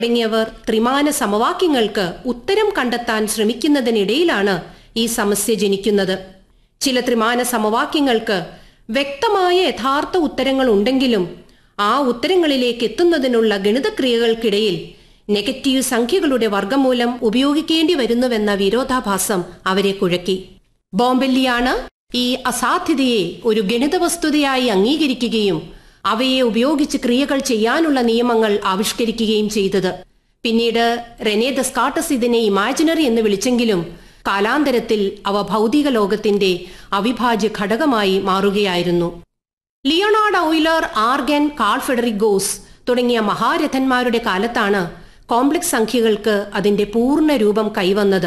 തുടങ്ങിയവർ ത്രിമാന സമവാക്യങ്ങൾക്ക് ഉത്തരം കണ്ടെത്താൻ ശ്രമിക്കുന്നതിനിടയിലാണ് ഈ സമസ്യ ജനിക്കുന്നത് ചില ത്രിമാന സമവാക്യങ്ങൾക്ക് വ്യക്തമായ യഥാർത്ഥ ഉത്തരങ്ങൾ ഉണ്ടെങ്കിലും ആ ഉത്തരങ്ങളിലേക്ക് എത്തുന്നതിനുള്ള ഗണിതക്രിയകൾക്കിടയിൽ നെഗറ്റീവ് സംഖ്യകളുടെ വർഗമൂലം ഉപയോഗിക്കേണ്ടി വരുന്നുവെന്ന വിരോധാഭാസം അവരെ കുഴക്കി ബോംബെല്ലിയാണ് ഈ അസാധ്യതയെ ഒരു ഗണിത വസ്തുതയായി അംഗീകരിക്കുകയും അവയെ ഉപയോഗിച്ച് ക്രിയകൾ ചെയ്യാനുള്ള നിയമങ്ങൾ ആവിഷ്കരിക്കുകയും ചെയ്തത് പിന്നീട് റെനെ ദസ്കാട്ടസ് ഇതിനെ ഇമാജിനറി എന്ന് വിളിച്ചെങ്കിലും കാലാന്തരത്തിൽ അവ ഭൗതിക ലോകത്തിന്റെ അവിഭാജ്യ ഘടകമായി മാറുകയായിരുന്നു Leonhard Euler Argand Carl Friedrich Gauss തുടങ്ങിയ മഹാരഥന്മാരുടെ കാലത്താണ് കോംപ്ലക്സ് സംഖ്യകൾക്ക് അതിന്റെ പൂർണ്ണ രൂപം കൈവന്നത്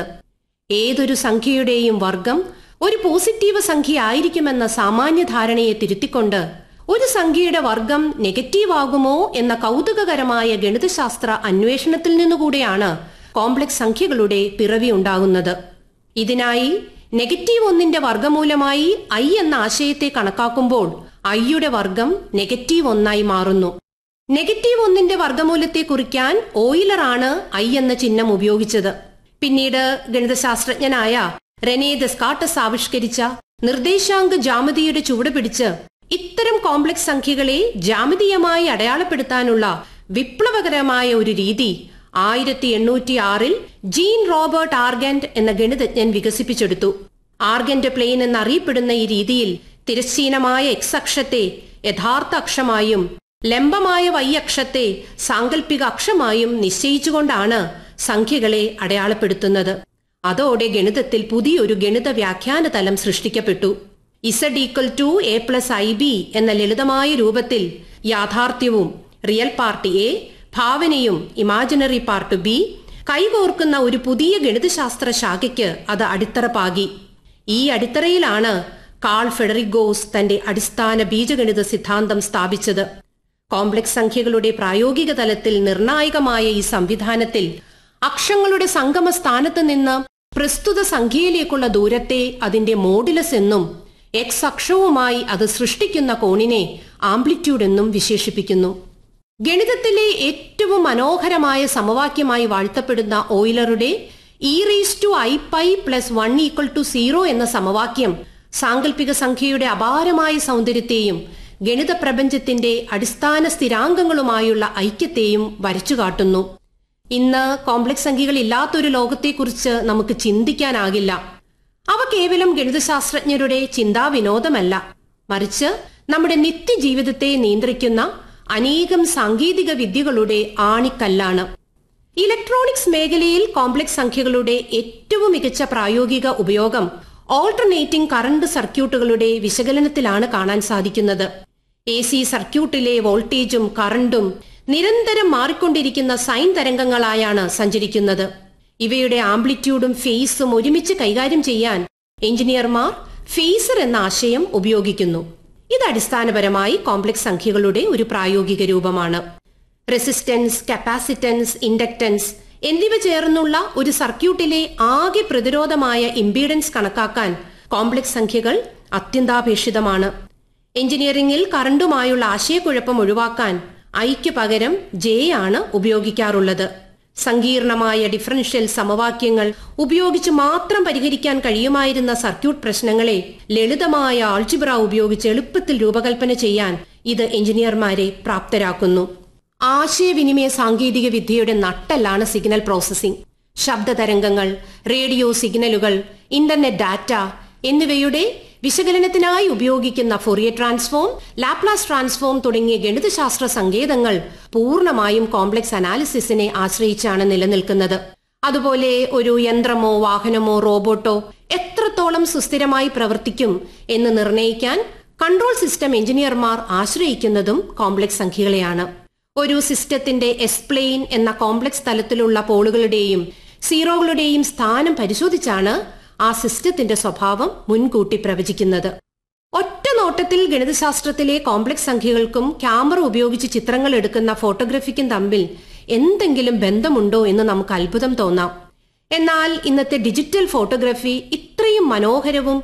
ഏതൊരു സംഖ്യയുടെയും വർഗം ഒരു പോസിറ്റീവ് സംഖ്യ ആയിരിക്കുമെന്ന സാമാന്യ ധാരണയെ തിരുത്തിക്കൊണ്ട് ഒരു സംഖ്യയുടെ വർഗം നെഗറ്റീവ് ആകുമോ എന്ന കൗതുകകരമായ ഗണിതശാസ്ത്ര അന്വേഷണത്തിൽ നിന്നുകൂടെയാണ് കോംപ്ലക്സ് സംഖ്യകളുടെ പിറവി ഉണ്ടാകുന്നത് ഇതിനായി നെഗറ്റീവ് ഒന്നിന്റെ വർഗമൂലമായി ഐ എന്ന ആശയത്തെ കണക്കാക്കുമ്പോൾ ഐയുടെ വർഗം നെഗറ്റീവ് ഒന്നായി മാറുന്നു നെഗറ്റീവ് ഒന്നിന്റെ വർഗമൂലത്തെ കുറിക്കാൻ ഓയിലറാണ് ഐ എന്ന ചിഹ്നം ഉപയോഗിച്ചത് പിന്നീട് ഗണിതശാസ്ത്രജ്ഞനായ റെനെ ദസ്കാട്ടസ് ആവിഷ്കരിച്ച നിർദ്ദേശാംക ജാമിതിയുടെ ചുവട് പിടിച്ച് ഇത്തരം കോംപ്ലക്സ് സംഖ്യകളെ ജാമിതീയമായി അടയാളപ്പെടുത്താനുള്ള വിപ്ലവകരമായ ഒരു രീതി ആയിരത്തി എണ്ണൂറ്റി ആറിൽ ജീൻ റോബർട്ട് ആർഗന്റ് എന്ന ഗണിതജ്ഞൻ വികസിപ്പിച്ചെടുത്തു ആർഗന്റ് പ്ലെയിൻ എന്നറിയപ്പെടുന്ന ഈ രീതിയിൽ തിരശ്ചീനമായ എക്സ് അക്ഷത്തെ യഥാർത്ഥ അക്ഷമായും ലംബമായ വൈ അക്ഷത്തെ സാങ്കല്പിക അക്ഷമായും നിശ്ചയിച്ചുകൊണ്ടാണ് സംഖ്യകളെ അടയാളപ്പെടുത്തുന്നത് അതോടെ ഗണിതത്തിൽ പുതിയൊരു ഗണിത വ്യാഖ്യാന തലം സൃഷ്ടിക്കപ്പെട്ടു Z equal to A plus I B എന്ന ലളിതമായ രൂപത്തിൽ യാഥാർത്ഥ്യവും റിയൽ പാർട്ട് എ ഭാവനയും ഇമാജിനറി പാർട്ട് ബി കൈകോർക്കുന്ന ഒരു പുതിയ ഗണിതശാസ്ത്ര ശാഖയ്ക്ക് അത് അടിത്തറ പാകി ഈ അടിത്തറയിലാണ് കാൾ ഫെഡറിഗോസ് തന്റെ അടിസ്ഥാന ബീജഗണിത സിദ്ധാന്തം സ്ഥാപിച്ചത് കോംപ്ലക്സ് സംഖ്യകളുടെ പ്രായോഗിക തലത്തിൽ നിർണായകമായ ഈ സംവിധാനത്തിൽ അക്ഷങ്ങളുടെ സംഗമ സ്ഥാനത്ത് നിന്ന് പ്രസ്തുത സംഖ്യയിലേക്കുള്ള ദൂരത്തെ അതിന്റെ മോഡുലസ് എന്നും എക്സ് അക്ഷവുമായി അത് സൃഷ്ടിക്കുന്ന കോണിനെ ആംപ്ലിറ്റ്യൂഡ് എന്നും വിശേഷിപ്പിക്കുന്നു ഗണിതത്തിലെ ഏറ്റവും മനോഹരമായ സമവാക്യമായി വാഴ്ത്തപ്പെടുന്ന ഓയിലറുടെ E raise to I pi plus one equal to zero എന്ന സമവാക്യം സാങ്കല്പിക സംഖ്യയുടെ അപാരമായ സൗന്ദര്യത്തെയും ഗണിത പ്രപഞ്ചത്തിന്റെ അടിസ്ഥാന സ്ഥിരാംഗങ്ങളുമായുള്ള ഐക്യത്തെയും വരച്ചു കാട്ടുന്നു ഇന്ന് കോംപ്ലക്സ് സംഖ്യകൾ ഇല്ലാത്തൊരു ലോകത്തെക്കുറിച്ച് നമുക്ക് ചിന്തിക്കാനാകില്ല അവ കേവലം ഗണിതശാസ്ത്രജ്ഞരുടെ ചിന്താവിനോദമല്ല മറിച്ച് നമ്മുടെ നിത്യജീവിതത്തെ നിയന്ത്രിക്കുന്ന അനേകം സാങ്കേതിക വിദ്യകളുടെ ആണിക്കല്ലാണ് ഇലക്ട്രോണിക്സ് മേഖലയിൽ കോംപ്ലക്സ് സംഖ്യകളുടെ ഏറ്റവും മികച്ച പ്രായോഗിക ഉപയോഗം ഓൾട്ടർനേറ്റിംഗ് കറണ്ട് സർക്യൂട്ടുകളുടെ വിശകലനത്തിലാണ് കാണാൻ സാധിക്കുന്നത് എ സി സർക്യൂട്ടിലെ വോൾട്ടേജും കറണ്ടും നിരന്തരം മാറിക്കൊണ്ടിരിക്കുന്ന സൈൻ തരംഗങ്ങളായാണ് സഞ്ചരിക്കുന്നത് ഇവയുടെ ആംപ്ലിറ്റ്യൂഡും ഫേസും ഒരുമിച്ച് കൈകാര്യം ചെയ്യാൻ എഞ്ചിനീയർമാർ ഫേസർ എന്ന ആശയം ഉപയോഗിക്കുന്നു ഇത് അടിസ്ഥാനപരമായി കോംപ്ലക്സ് സംഖ്യകളുടെ ഒരു പ്രായോഗിക രൂപമാണ് റെസിസ്റ്റൻസ് കപ്പാസിറ്റൻസ് ഇൻഡക്റ്റൻസ് എന്നിവ ചേർന്നുള്ള ഒരു സർക്യൂട്ടിലെ ആകെ പ്രതിരോധമായ ഇംപീഡൻസ് കണക്കാക്കാൻ കോംപ്ലക്സ് സംഖ്യകൾ അത്യന്താപേക്ഷിതമാണ് എഞ്ചിനീയറിംഗിൽ കറണ്ടുമായുള്ള ആശയക്കുഴപ്പം ഒഴിവാക്കാൻ ഐക്ക് പകരം ജെ ആണ് ഉപയോഗിക്കാറുള്ളത് സങ്കീർണമായ ഡിഫറൻഷ്യൽ സമവാക്യങ്ങൾ ഉപയോഗിച്ച് മാത്രം പരിഹരിക്കാൻ കഴിയുമായിരുന്ന സർക്യൂട്ട് പ്രശ്നങ്ങളെ ലളിതമായ ആൾജിബ്ര ഉപയോഗിച്ച് എളുപ്പത്തിൽ രൂപകൽപ്പന ചെയ്യാൻ ഇത് എഞ്ചിനീയർമാരെ പ്രാപ്തരാക്കുന്നു ആശയവിനിമയ സാങ്കേതിക വിദ്യയുടെ നട്ടെല്ലാണ് സിഗ്നൽ പ്രോസസ്സിംഗ് ശബ്ദതരംഗങ്ങൾ റേഡിയോ സിഗ്നലുകൾ ഇന്റർനെറ്റ് ഡാറ്റ എന്നിവയുടെ വിശകലനത്തിനായി ഉപയോഗിക്കുന്ന ഫൊറിയ ട്രാൻസ്ഫോം ലാപ്ലാസ് ട്രാൻസ്ഫോം തുടങ്ങിയ ഗണിതശാസ്ത്ര സങ്കേതങ്ങൾ പൂർണ്ണമായും കോംപ്ലക്സ് അനാലിസിസിനെ ആശ്രയിച്ചാണ് നിലനിൽക്കുന്നത് അതുപോലെ ഒരു യന്ത്രമോ വാഹനമോ റോബോട്ടോ എത്രത്തോളം സുസ്ഥിരമായി പ്രവർത്തിക്കും എന്ന് നിർണ്ണയിക്കാൻ കൺട്രോൾ സിസ്റ്റം എഞ്ചിനീയർമാർ ആശ്രയിക്കുന്നതും കോംപ്ലക്സ് സംഖ്യകളെയാണ് ഒരു സിസ്റ്റത്തിന്റെ എസ്പ്ലെയിൻ എന്ന കോംപ്ലക്സ് തലത്തിലുള്ള പോളുകളുടെയും സീറോകളുടെയും സ്ഥാനം പരിശോധിച്ചാണ് ആ സിസ്റ്റത്തിന്റെ സ്വഭാവം മുൻകൂട്ടി പ്രവചിക്കുന്നത് ഒറ്റ നോട്ടത്തിൽ ഗണിതശാസ്ത്രത്തിലെ കോംപ്ലക്സ് സംഖ്യകൾക്കും ക്യാമറ ഉപയോഗിച്ച് ചിത്രങ്ങൾ എടുക്കുന്ന ഫോട്ടോഗ്രഫിക്കും തമ്മിൽ എന്തെങ്കിലും ബന്ധമുണ്ടോ എന്ന് നമുക്ക് അത്ഭുതം തോന്നാം എന്നാൽ ഇന്നത്തെ ഡിജിറ്റൽ ഫോട്ടോഗ്രഫി ഇത്രയും മനോഹരവും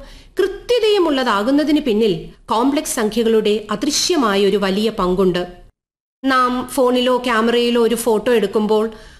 കൃത്യതയുമുള്ളതാകുന്നതിന് പിന്നിൽ കോംപ്ലക്സ് സംഖ്യകളുടെ അദൃശ്യമായ ഒരു വലിയ പങ്കുണ്ട് നാം ഫോണിലോ ക്യാമറയിലോ ഒരു ഫോട്ടോ എടുക്കുമ്പോൾ